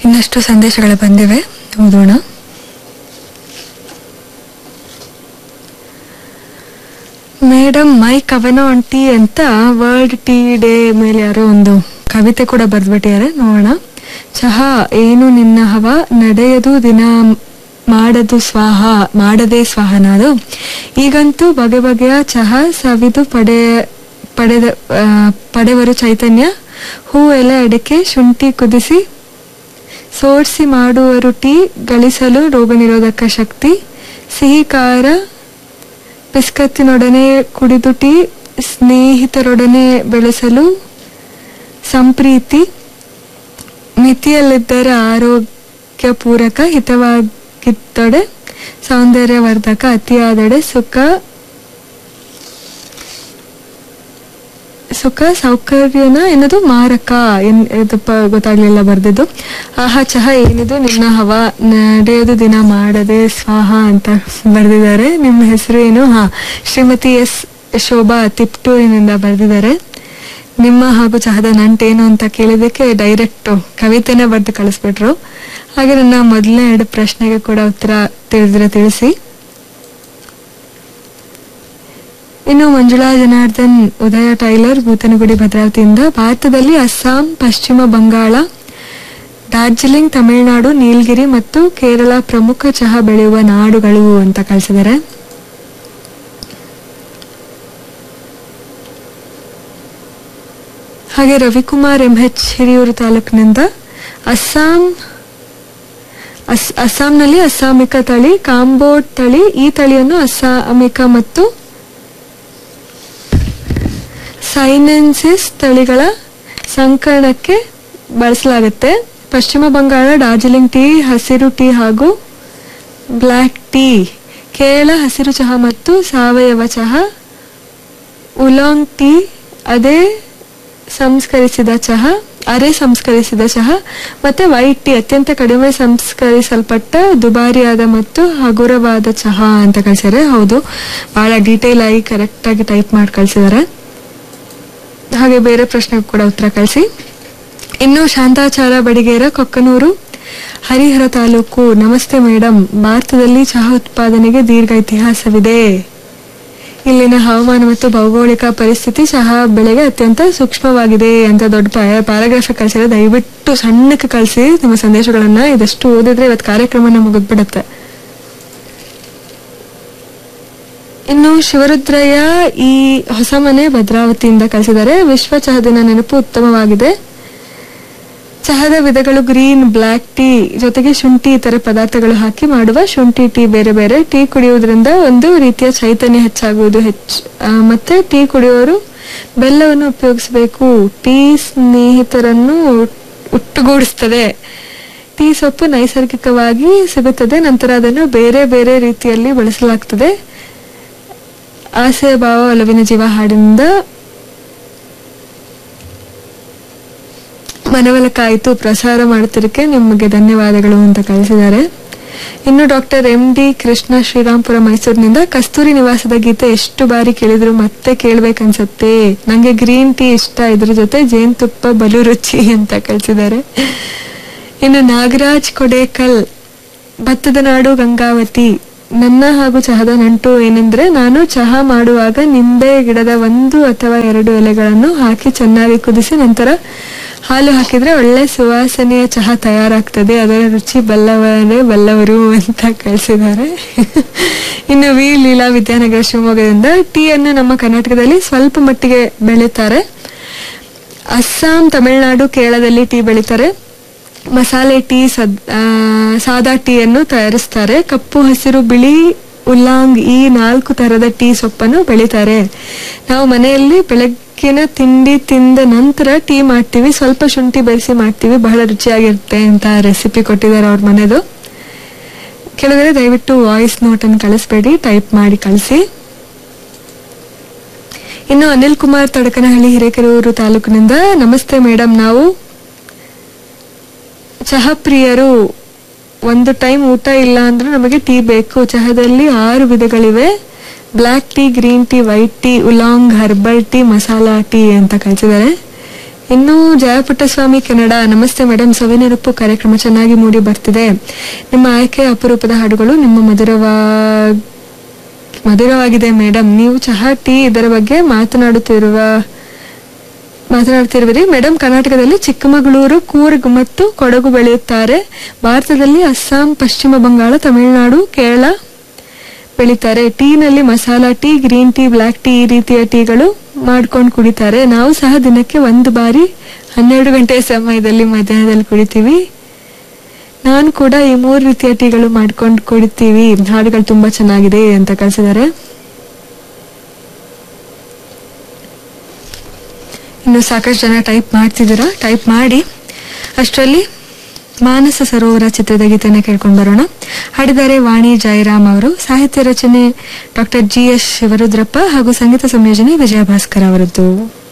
ಇನ್ನಷ್ಟು ಸಂದೇಶಗಳು ಬಂದಿವೆ ಓದೋಣ ಮೇಡಮ್ ಮೈ ಕವನ ಆನ್ ಟೀ ಅಂತ ವರ್ಲ್ಡ್ ಟೀ ಡೇ ಮೇಲೆ ಯಾರೋ ಒಂದು ಕವಿತೆ ಕೂಡ ಬರ್ದ್ಬಿಟ್ಟಿದ್ದಾರೆ ನೋಡೋಣ ಚಹಾ ಏನು ನಿನ್ನ ಹವ ನಡೆಯದು ದಿನ ಮಾಡದು ಸ್ವಾಹ ಮಾಡದೇ ಸ್ವಾಹನಾದು ಈಗಂತೂ ಬಗೆ ಬಗೆಯ ಚಹಾ ಸವಿದು ಪಡೆ ಪಡೆದ ಆ, ಪಡೆವರು ಚೈತನ್ಯ ಹೂ ಎಲೆ ಅಡಿಕೆ ಶುಂಠಿ ಕುದಿಸಿ ಸೋಡ್ಸಿ ಮಾಡುವರು ಟೀ ಗಳಿಸಲು ರೋಗ ನಿರೋಧಕ ಶಕ್ತಿ ಸಿಹಿ ಖಾರ ಬಿಸ್ಕತ್ತಿನೊಡನೆ ಕುಡಿದು ಟೀ ಸ್ನೇಹಿತರೊಡನೆ ಬೆಳೆಸಲು ಸಂಪ್ರೀತಿ ಮಿತಿಯಲ್ಲಿದ್ದರೆ ಆರೋಗ್ಯ ಪೂರಕ ಹಿತವಾಗಿದ್ದಡೆ ಸೌಂದರ್ಯವರ್ಧಕ ಅತಿಯಾದಡೆ ಸುಖ ಸುಖ ಸೌಕರ್ಯನ ಏನದು ಮಾರಕ ಏನ್ ಇದು ಪ- ಗೊತ್ತಾಗ್ಲಿಲ್ಲ ಬರ್ದಿದ್ದು ಆಹಾ ಚಹಾ ಏನಿದು ನಿನ್ನ ಹವ ನಡೆಯೋದು ದಿನ ಮಾಡದೆ ಸ್ವಾಹ ಅಂತ ಬರ್ದಿದ್ದಾರೆ ನಿಮ್ಮ ಹೆಸರು ಏನು ಹಾ ಶ್ರೀಮತಿ ಎಸ್ ಶೋಭಾ ತಿಪ್ಟೂರಿನಿಂದ ಬರ್ದಿದ್ದಾರೆ ನಿಮ್ಮ ಹಾಗೂ ಚಹದ ನಂಟೇನು ಅಂತ ಕೇಳಿದಕ್ಕೆ ಡೈರೆಕ್ಟ್ ಕವಿತೆನೇ ಬರೆದು ಕಳಿಸ್ಬಿಟ್ರು ಹಾಗೆ ನನ್ನ ಮೊದಲನೇ ಎರಡು ಪ್ರಶ್ನೆಗೆ ಕೂಡ ಉತ್ತರ ತಿಳಿದ್ರೆ ತಿಳಿಸಿ ಇನ್ನು ಮಂಜುಳಾ ಜನಾರ್ದನ್ ಉದಯ ಟೈಲರ್ ಬೂತನಗುಡಿ ಭದ್ರಾವತಿಯಿಂದ ಭಾರತದಲ್ಲಿ ಅಸ್ಸಾಂ ಪಶ್ಚಿಮ ಬಂಗಾಳ ಡಾರ್ಜಿಲಿಂಗ್ ತಮಿಳುನಾಡು ನೀಲಗಿರಿ ಮತ್ತು ಕೇರಳ ಪ್ರಮುಖ ಚಹಾ ಬೆಳೆಯುವ ನಾಡುಗಳು ಅಂತ ಕಳಿಸಿದ್ದಾರೆ ಹಾಗೆ ರವಿಕುಮಾರ್ ಎಂ ಎಚ್ ಹಿರಿಯೂರು ತಾಲೂಕಿನಿಂದ ಅಸ್ಸಾಂ ಅಸ್ ಅಸ್ಸಾಂನಲ್ಲಿ ಅಸ್ಸಾಮಿಕ ತಳಿ ಕಾಂಬೋಡ್ ತಳಿ ಈ ತಳಿಯನ್ನು ಅಸ್ಸಾಮಿಕ ಮತ್ತು ಸೈನೆನ್ಸಿಸ್ ತಳಿಗಳ ಸಂಕಲನಕ್ಕೆ ಬಳಸಲಾಗುತ್ತೆ ಪಶ್ಚಿಮ ಬಂಗಾಳ ಡಾರ್ಜಿಲಿಂಗ್ ಟೀ ಹಸಿರು ಟೀ ಹಾಗೂ ಬ್ಲ್ಯಾಕ್ ಟೀ ಕೇರಳ ಹಸಿರು ಚಹಾ ಮತ್ತು ಸಾವಯವ ಚಹಾ ಉಲಾಂಗ್ ಟೀ ಅದೇ ಸಂಸ್ಕರಿಸಿದ ಚಹಾ ಅರೆ ಸಂಸ್ಕರಿಸಿದ ಚಹಾ ಮತ್ತೆ ವೈಟ್ ಟೀ ಅತ್ಯಂತ ಕಡಿಮೆ ಸಂಸ್ಕರಿಸಲ್ಪಟ್ಟ ದುಬಾರಿಯಾದ ಮತ್ತು ಹಗುರವಾದ ಚಹಾ ಅಂತ ಕಳಿಸಿದ್ದಾರೆ ಹೌದು ಬಹಳ ಡೀಟೇಲ್ ಆಗಿ ಕರೆಕ್ಟ್ ಆಗಿ ಟೈಪ್ ಮಾಡಿ ಕಳಿಸಿದ್ದಾರೆ ಹಾಗೆ ಬೇರೆ ಪ್ರಶ್ನೆಗೂ ಕೂಡ ಉತ್ತರ ಕಳಿಸಿ ಇನ್ನು ಶಾಂತಾಚಾರ ಬಡಿಗೇರ ಕೊಕ್ಕನೂರು ಹರಿಹರ ತಾಲೂಕು ನಮಸ್ತೆ ಮೇಡಮ್ ಭಾರತದಲ್ಲಿ ಚಹಾ ಉತ್ಪಾದನೆಗೆ ದೀರ್ಘ ಇತಿಹಾಸವಿದೆ ಇಲ್ಲಿನ ಹವಾಮಾನ ಮತ್ತು ಭೌಗೋಳಿಕ ಪರಿಸ್ಥಿತಿ ಚಹಾ ಬೆಳೆಗೆ ಅತ್ಯಂತ ಸೂಕ್ಷ್ಮವಾಗಿದೆ ಅಂತ ದೊಡ್ಡ ಪ್ಯಾರಾಗ್ರಾಫ್ ಕಳಿಸಿದ್ರೆ ದಯವಿಟ್ಟು ಸಣ್ಣಕ್ಕೆ ಕಳಿಸಿ ನಿಮ್ಮ ಸಂದೇಶಗಳನ್ನ ಇದಷ್ಟು ಓದಿದ್ರೆ ಇವತ್ತು ಕಾರ್ಯಕ್ರಮನ ಮುಗಿದ್ಬಿಡುತ್ತೆ ಇನ್ನು ಶಿವರುದ್ರಯ್ಯ ಈ ಹೊಸ ಮನೆ ಭದ್ರಾವತಿಯಿಂದ ಕಳಿಸಿದ್ದಾರೆ ವಿಶ್ವ ಚಹಾ ದಿನ ನೆನಪು ಉತ್ತಮವಾಗಿದೆ ಚಹಾದ ವಿಧಗಳು ಗ್ರೀನ್ ಬ್ಲ್ಯಾಕ್ ಟೀ ಜೊತೆಗೆ ಶುಂಠಿ ಇತರ ಪದಾರ್ಥಗಳು ಹಾಕಿ ಮಾಡುವ ಶುಂಠಿ ಟೀ ಬೇರೆ ಬೇರೆ ಟೀ ಕುಡಿಯುವುದರಿಂದ ಒಂದು ರೀತಿಯ ಚೈತನ್ಯ ಹೆಚ್ಚಾಗುವುದು ಹೆಚ್ಚು ಆ, ಮತ್ತೆ ಟೀ ಕುಡಿಯೋರು ಬೆಲ್ಲವನ್ನು ಉಪಯೋಗಿಸಬೇಕು ಟೀ ಸ್ನೇಹಿತರನ್ನು ಒಟ್ಟುಗೂಡಿಸ್ತದೆ ಟೀ ಸೊಪ್ಪು ನೈಸರ್ಗಿಕವಾಗಿ ಸಿಗುತ್ತದೆ ನಂತರ ಅದನ್ನು ಬೇರೆ ಬೇರೆ ರೀತಿಯಲ್ಲಿ ಬಳಸಲಾಗ್ತದೆ ಆಸೆ ಭಾವ ಒಲವಿನ ಜೀವ ಹಾಡಿನಿಂದ ಮನವಲಕಾಯಿತು ಪ್ರಸಾರ ಮಾಡುತ್ತಿರಕ್ಕೆ ನಿಮಗೆ ಧನ್ಯವಾದಗಳು ಅಂತ ಕಳಿಸಿದ್ದಾರೆ ಇನ್ನು doctor M D Krishna Srirampura ಮೈಸೂರಿನಿಂದ ಕಸ್ತೂರಿ ನಿವಾಸದ ಗೀತೆ ಎಷ್ಟು ಬಾರಿ ಕೇಳಿದ್ರು ಮತ್ತೆ ಕೇಳ್ಬೇಕನ್ಸತ್ತೆ ನಂಗೆ ಗ್ರೀನ್ ಟೀ ಇಷ್ಟ ಇದ್ರ ಜೊತೆ ಜೇನುತುಪ್ಪ ಬಲು ರುಚಿ ಅಂತ ಕಳಿಸಿದ್ದಾರೆ ಇನ್ನು ನಾಗರಾಜ್ ಕೊಡೇಕಲ್ ಭತ್ತದ ನಾಡು ಗಂಗಾವತಿ ನನ್ನ ಹಾಗೂ ಚಹದ ನಂಟು ಏನೆಂದ್ರೆ ನಾನು ಚಹಾ ಮಾಡುವಾಗ ನಿಂಬೆ ಗಿಡದ ಒಂದು ಅಥವಾ ಎರಡು ಎಲೆಗಳನ್ನು ಹಾಕಿ ಚೆನ್ನಾಗಿ ಕುದಿಸಿ ನಂತರ ಹಾಲು ಹಾಕಿದ್ರೆ ಒಳ್ಳೆ ಸುವಾಸನೆಯ ಚಹಾ ತಯಾರಾಗ್ತದೆ ಅದರ ರುಚಿ ಬಲ್ಲವರೇ ಬಲ್ಲವರು ಅಂತ ಕಳಿಸಿದ್ದಾರೆ ಇನ್ನು ವಿ ಲೀಲಾ ವಿದ್ಯಾನಗರ ಶಿವಮೊಗ್ಗದಿಂದ ಟೀಯನ್ನು ನಮ್ಮ ಕರ್ನಾಟಕದಲ್ಲಿ ಸ್ವಲ್ಪ ಮಟ್ಟಿಗೆ ಬೆಳೀತಾರೆ ಅಸ್ಸಾಂ ತಮಿಳುನಾಡು ಕೇರಳದಲ್ಲಿ ಟೀ ಬೆಳೀತಾರೆ ಮಸಾಲೆ ಟೀ ಸದ್ ಆ, ಸಾದಾ ಟೀಯನ್ನು ತಯಾರಿಸ್ತಾರೆ ಕಪ್ಪು ಹಸಿರು ಬಿಳಿ ಉಲ್ಲಾಂಗ್ ಈ ನಾಲ್ಕು ತರದ ಟೀ ಸೊಪ್ಪನ್ನು ಬೆಳಿತಾರೆ ನಾವು ಮನೆಯಲ್ಲಿ ಬೆಳಗ್ಗಿನ ತಿಂಡಿ ತಿಂದ ನಂತರ ಟೀ ಮಾಡ್ತೀವಿ ಸ್ವಲ್ಪ ಶುಂಠಿ ಬೆರೆಸಿ ಮಾಡ್ತೀವಿ ಬಹಳ ರುಚಿಯಾಗಿರುತ್ತೆ ಅಂತ ರೆಸಿಪಿ ಕೊಟ್ಟಿದ್ದಾರೆ ಅವ್ರ ಮನೆದು ಕೆಳಗಡೆ ದಯವಿಟ್ಟು ವಾಯ್ಸ್ ನೋಟ್ ಅನ್ನು ಕಳಿಸ್ಬೇಡಿ ಟೈಪ್ ಮಾಡಿ ಕಳಿಸಿ ಇನ್ನು ಅನಿಲ್ ಕುಮಾರ್ ತಡಕನಹಳ್ಳಿ ಹಿರೇಕೆರೂರು ತಾಲೂಕಿನಿಂದ ನಮಸ್ತೆ ಮೇಡಮ್ ನಾವು ಚಹಾ ಪ್ರಿಯರು ಒಂದು ಟೈಮ್ ಊಟ ಇಲ್ಲ ಅಂದ್ರೆ ನಮಗೆ ಟೀ ಬೇಕು ಚಹಾದಲ್ಲಿ ಆರು ವಿಧಗಳಿವೆ black tea green tea white tea oolong herbal tea masala tea ಅಂತ ಕಳಿಸಿದ್ದಾರೆ ಇನ್ನು ಜಯಪುಟ್ಟಸ್ವಾಮಿ ಕನ್ನಡ ನಮಸ್ತೆ ಮೇಡಮ್ ಸವಿನೆನಪು ಕಾರ್ಯಕ್ರಮ ಚೆನ್ನಾಗಿ ಮೂಡಿ ಬರ್ತಿದೆ ನಿಮ್ಮ ಆಯ್ಕೆ ಅಪರೂಪದ ಹಾಡುಗಳು ನಿಮ್ಮ ಮಧುರವಾ ಮಧುರವಾಗಿದೆ ಮೇಡಮ್ ನೀವು ಚಹಾ ಟೀ ಇದರ ಬಗ್ಗೆ ಮಾತನಾಡುತ್ತಿರುವ ಮಾತನಾಡ್ತಿರುವಿರಿ ಮೇಡಮ್ ಕರ್ನಾಟಕದಲ್ಲಿ ಚಿಕ್ಕಮಗಳೂರು ಕೂರ್ಗ್ ಮತ್ತು ಕೊಡಗು ಬೆಳೆಯುತ್ತಾರೆ ಭಾರತದಲ್ಲಿ ಅಸ್ಸಾಂ ಪಶ್ಚಿಮ ಬಂಗಾಳ ತಮಿಳುನಾಡು ಕೇರಳ ಬೆಳೀತಾರೆ ಟೀನಲ್ಲಿ masala tea green tea black tea ಈ ರೀತಿಯ ಟೀಗಳು ಮಾಡ್ಕೊಂಡು ಕುಡಿತಾರೆ ನಾವು ಸಹ ದಿನಕ್ಕೆ ಒಂದು ಬಾರಿ ಹನ್ನೆರಡು ಗಂಟೆ ಸಮಯದಲ್ಲಿ ಮಧ್ಯಾಹ್ನದಲ್ಲಿ ಕುಡಿತೀವಿ ನಾನು ಕೂಡ ಈ ಮೂರು ರೀತಿಯ ಟೀಗಳು ಮಾಡ್ಕೊಂಡು ಕುಡಿತೀವಿ ಹಾಡುಗಳು ತುಂಬಾ ಚೆನ್ನಾಗಿದೆ ಅಂತ ಕಳಿಸಿದ್ದಾರೆ ಇನ್ನು ಸಾಕಷ್ಟು ಜನ ಟೈಪ್ ಮಾಡ್ತಿದ್ದೀರಾ ಟೈಪ್ ಮಾಡಿ ಅಷ್ಟರಲ್ಲಿ ಮಾನಸ ಸರೋವರ ಚಿತ್ರದ ಗೀತೆನ ಕೇಳ್ಕೊಂಡು ಬರೋಣ ಹಾಡಿದ್ದಾರೆ ವಾಣಿ ಜಯರಾಮ್ ಅವರು ಸಾಹಿತ್ಯ ರಚನೆ ಡಾಕ್ಟರ್ ಜಿ ಎಸ್ ಶಿವರುದ್ರಪ್ಪ ಹಾಗೂ ಸಂಗೀತ ಸಂಯೋಜನೆ ವಿಜಯ ಭಾಸ್ಕರ್ ಅವರದ್ದು